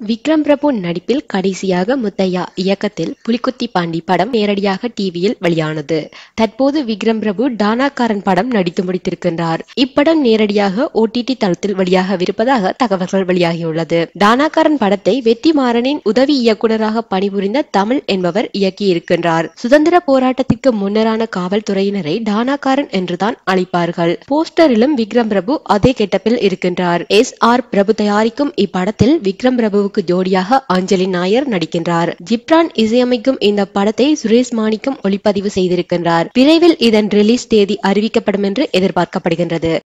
விக்ரம் பிரபு நடிப்பில் கடைசியாக முத்தையா இயக்கத்தில் புலிக்குத்தி பாண்டி படம் நேரடியாக டிவியில் வெளியானது தற்போது விக்ரம் பிரபு டானாக்காரன் படம் நடித்து முடித்திருக்கின்றார் இப்படம் நேரடியாக ஓடிடி தளத்தில் வெளியாகவிருப்பதாக தகவல்கள் வெளியாகியுள்ளது டானாக்காரன் படத்தை வெற்றிமாறனின் உதவி இயக்குநராக பணிபுரிந்த தமிழ் என்பவர் இயக்கியிருக்கின்றார் சுதந்திர போராட்டத்திற்கு முன்னரான காவல்துறையினரை டானாக்காரன் என்றுதான் அழைப்பார்கள் போஸ்டரிலும் விக்ரம் பிரபு அதே கெட்டப்பில் இருக்கின்றார் எஸ் ஆர் பிரபு தயாரிக்கும் இப்படத்தில் விக்ரம் பிரபுவுக்கு ஜோடியாக அஞ்சலி நாயர் நடிக்கின்றார் ஜிப்ரான் இசையமைக்கும் இந்த படத்தை சுரேஷ் மாணிக்கம் ஒளிப்பதிவு செய்திருக்கின்றார் விரைவில் இதன் ரிலீஸ் தேதி அறிவிக்கப்படும் என்று எதிர்பார்க்கப்படுகின்றது